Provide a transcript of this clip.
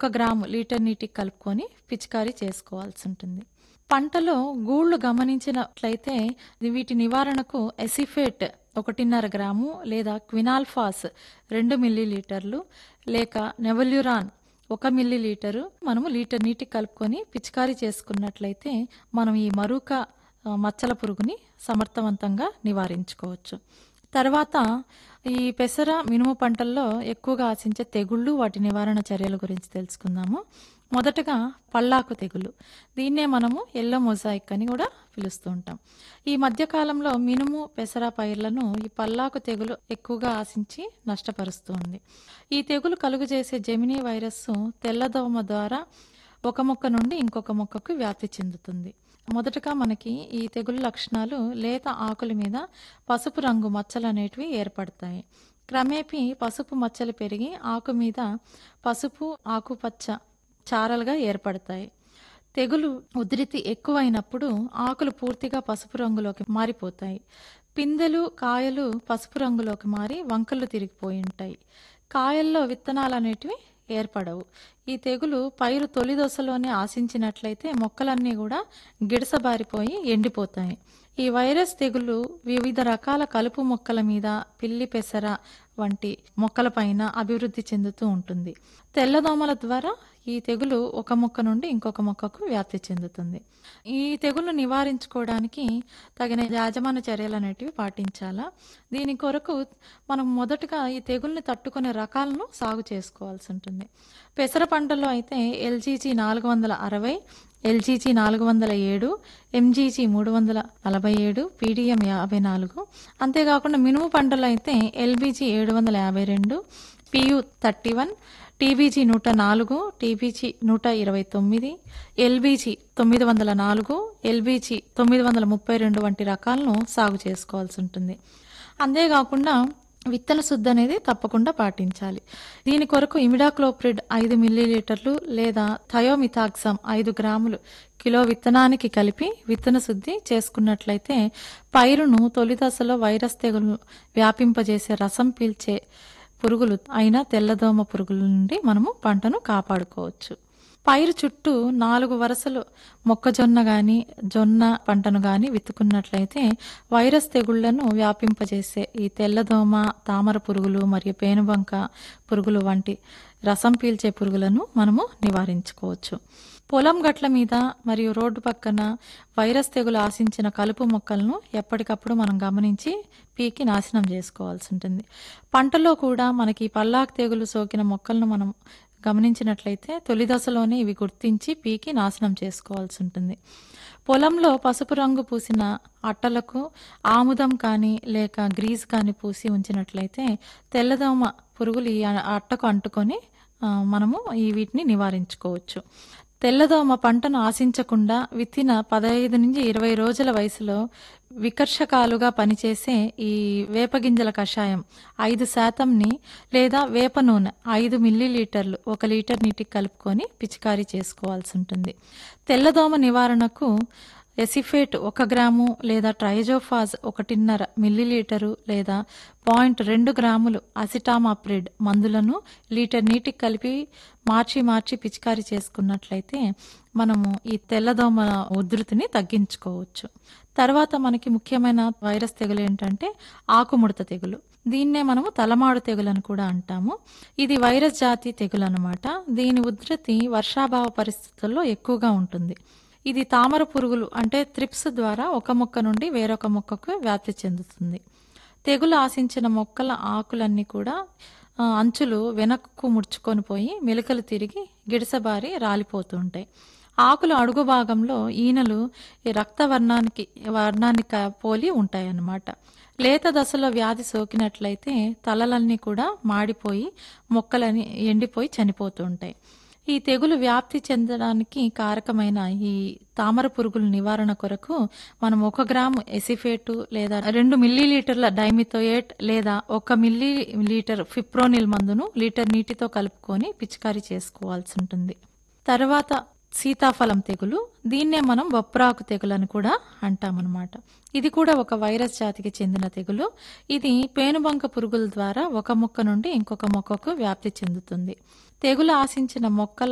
ఒక్క gram litre నీటికి కలుపుకొని పిచికారీ చేసుకోవాల్సి ఉంటుంది పంటలో గూళ్ళు గమనించినట్లయితే వీటి నివారణకు ఎసిఫేట్ ఒకటిన్నర గ్రాము లేదా క్వినాల్ఫాస్ రెండు మిల్లీ లీటర్లు లేక నెవల్యూరాన్ ఒక మిల్లీ లీటరు మనము లీటర్ నీటికి కలుపుకొని పిచికారీ చేసుకున్నట్లయితే మనం ఈ మరూక ఆ, మచ్చల పురుగుని సమర్థవంతంగా నివారించుకోవచ్చు తర్వాత ఈ పెసర మినుము పంటల్లో ఎక్కువగా ఆశించే తెగుళ్ళు వాటి నివారణ చర్యల గురించి తెలుసుకుందాము మొదటగా పల్లాకు తెగులు దీన్నే మనము ఎల్లో మొజాయిక్ అని కూడా పిలుస్తూ ఉంటాం ఈ మధ్యకాలంలో మినుము పెసర పైర్లను ఈ పల్లాకు తెగులు ఎక్కువగా ఆశించి నష్టపరుస్తూ ఉంది ఈ తెగులు కలుగు చేసే జెమినీ వైరస్ తెల్లదోమ ద్వారా ఒక మొక్క నుండి ఇంకొక మొక్కకు వ్యాప్తి చెందుతుంది మొదటగా మనకి ఈ తెగులు లక్షణాలు లేత ఆకుల మీద పసుపు రంగు మచ్చలు అనేటివి ఏర్పడతాయి క్రమేపీ పసుపు మచ్చలు పెరిగి ఆకు మీద పసుపు ఆకుపచ్చ చారలుగా ఏర్పడతాయి తెగులు ఉధృతి ఎక్కువైనప్పుడు ఆకులు పూర్తిగా పసుపు రంగులోకి మారిపోతాయి పిందెలు కాయలు పసుపు రంగులోకి మారి వంకలు తిరిగిపోయి ఉంటాయి కాయల్లో విత్తనాలు అనేటివి ఏర్పడవు ఈ తెగులు పైరు తొలి దశలోనే ఆశించినట్లయితే మొక్కలన్నీ కూడా గిడసబారిపోయి ఎండిపోతాయి ఈ వైరస్ తెగులు వివిధ రకాల కలుపు మొక్కల మీద పిల్లి పెసర వంటి మొక్కలపైన అభివృద్ధి చెందుతూ ఉంటుంది తెల్లదోమల ద్వారా ఈ తెగులు ఒక మొక్క నుండి ఇంకొక మొక్కకు వ్యాప్తి చెందుతుంది ఈ తెగులు నివారించుకోవడానికి తగిన యాజమాన్య చర్యలు అనేటివి పాటించాలా దీని కొరకు మనం మొదటగా ఈ తెగుల్ని తట్టుకునే రకాలను సాగు చేసుకోవాల్సి ఉంటుంది పెసర పంటలో అయితే ఎల్జీజీ నాలుగు వందల అరవై ఎల్జీజీ నాలుగు వందల ఏడు ఎంజీజీ మూడు వందల నలభై ఏడు పీడిఎం యాభై నాలుగు అంతేకాకుండా మినుము పంటలో అయితే ఎల్బీజీ ఏడు వందల యాభై రెండు పియు థర్టీ వన్ టీబీజీ నూట నాలుగు టీబీజీ నూట ఇరవై తొమ్మిది ఎల్బీజీ తొమ్మిది వందల నాలుగు ఎల్బీజీ తొమ్మిది వందల ముప్పై రెండు వంటి రకాలను సాగు చేసుకోవాల్సి ఉంటుంది అంతేకాకుండా విత్తన శుద్ధి అనేది తప్పకుండా పాటించాలి దీని కొరకు ఇమిడాక్లోప్రిడ్ ఐదు మిల్లీలీటర్లు లేదా థయోమిథాక్సమ్ ఐదు గ్రాములు కిలో విత్తనానికి కలిపి విత్తన శుద్ధి చేసుకున్నట్లయితే పైరును తొలి దశలో వైరస్ తెగులు వ్యాపింపజేసే రసం పీల్చే పురుగులు అయిన తెల్లదోమ పురుగుల నుండి మనము పంటను కాపాడుకోవచ్చు పైరు చుట్టూ నాలుగు వరుసలు మొక్కజొన్న గాని జొన్న పంటను గాని విత్తుకున్నట్లయితే వైరస్ తెగుళ్లను వ్యాపింపజేసే ఈ తెల్లదోమ తామర పురుగులు మరియు పేనుబంక పురుగులు వంటి రసం పీల్చే పురుగులను మనము నివారించుకోవచ్చు పొలం గట్ల మీద మరియు రోడ్డు పక్కన వైరస్ తెగులు ఆశించిన కలుపు మొక్కలను ఎప్పటికప్పుడు మనం గమనించి పీకి నాశనం చేసుకోవాల్సి ఉంటుంది పంటలో కూడా మనకి పల్లాకు తెగులు సోకిన మొక్కలను మనం గమనించినట్లయితే తొలి దశలోనే ఇవి గుర్తించి పీకి నాశనం చేసుకోవాల్సి ఉంటుంది పొలంలో పసుపు రంగు పూసిన అట్టలకు ఆముదం కానీ లేక గ్రీజ్ కానీ పూసి ఉంచినట్లయితే తెల్లదోమ పురుగులు ఈ అట్టకు అంటుకొని ఆ, మనము ఈ వీటిని నివారించుకోవచ్చు తెల్లదోమ పంటను ఆశించకుండా విత్తిన పదహైదు నుంచి ఇరవై రోజుల వయసులో వికర్షకాలుగా పనిచేసే ఈ వేపగింజల కషాయం ఐదు శాతంని లేదా వేప నూనె ఐదు మిల్లీలీటర్లు ఒక లీటర్ నీటికి కలుపుకొని పిచికారీ చేసుకోవాల్సి ఉంటుంది తెల్లదోమ నివారణకు ఎసిఫేట్ ఒక గ్రాము లేదా ట్రైజోఫాజ్ ఒకటిన్నర మిల్లీలీటరు లేదా పాయింట్ రెండు గ్రాములు అసిటామాప్రిడ్ మందులను లీటర్ నీటికి కలిపి మార్చి మార్చి పిచికారీ చేసుకున్నట్లయితే మనము ఈ తెల్లదోమ ఉధృతిని తగ్గించుకోవచ్చు తర్వాత మనకి ముఖ్యమైన వైరస్ తెగులు ఏంటంటే ఆకుముడత తెగులు దీన్నే మనము తలమాడు తెగులు అని కూడా అంటాము ఇది వైరస్ జాతి తెగులు అనమాట దీని ఉధృతి వర్షాభావ పరిస్థితుల్లో ఎక్కువగా ఉంటుంది ఇది తామర పురుగులు అంటే త్రిప్స్ ద్వారా ఒక మొక్క నుండి వేరొక మొక్కకు వ్యాప్తి చెందుతుంది తెగులు ఆశించిన మొక్కల ఆకులన్నీ కూడా ఆ, అంచులు వెనక్కు ముడుచుకొని పోయి మెలికలు తిరిగి గిడసబారి రాలిపోతూ ఉంటాయి ఆకుల అడుగు భాగంలో ఈనెలు ఈ రక్త వర్ణానికి వర్ణాన్ని క- పోలి ఉంటాయన్నమాట లేత దశలో వ్యాధి సోకినట్లయితే తలలన్నీ కూడా మాడిపోయి మొక్కలని ఎండిపోయి చనిపోతూ ఉంటాయి ఈ తెగులు వ్యాప్తి చెందడానికి కారకమైన ఈ తామర పురుగుల నివారణ కొరకు మనం ఒక గ్రాము ఎసిఫేటు లేదా రెండు మిల్లీలీటర్ల డైమిథోయేట్ లేదా ఒక మిల్లీ లీటర్ ఫిప్రోనిల్ మందును లీటర్ నీటితో కలుపుకొని పిచికారీ చేసుకోవాల్సి ఉంటుంది తర్వాత సీతాఫలం తెగులు దీన్నే మనం బొప్రాకు తెగులు అని కూడా అంటామన్నమాట ఇది కూడా ఒక వైరస్ జాతికి చెందిన తెగులు ఇది పేనుబంక పురుగుల ద్వారా ఒక మొక్క నుండి ఇంకొక మొక్కకు వ్యాప్తి చెందుతుంది తెగులు ఆశించిన మొక్కల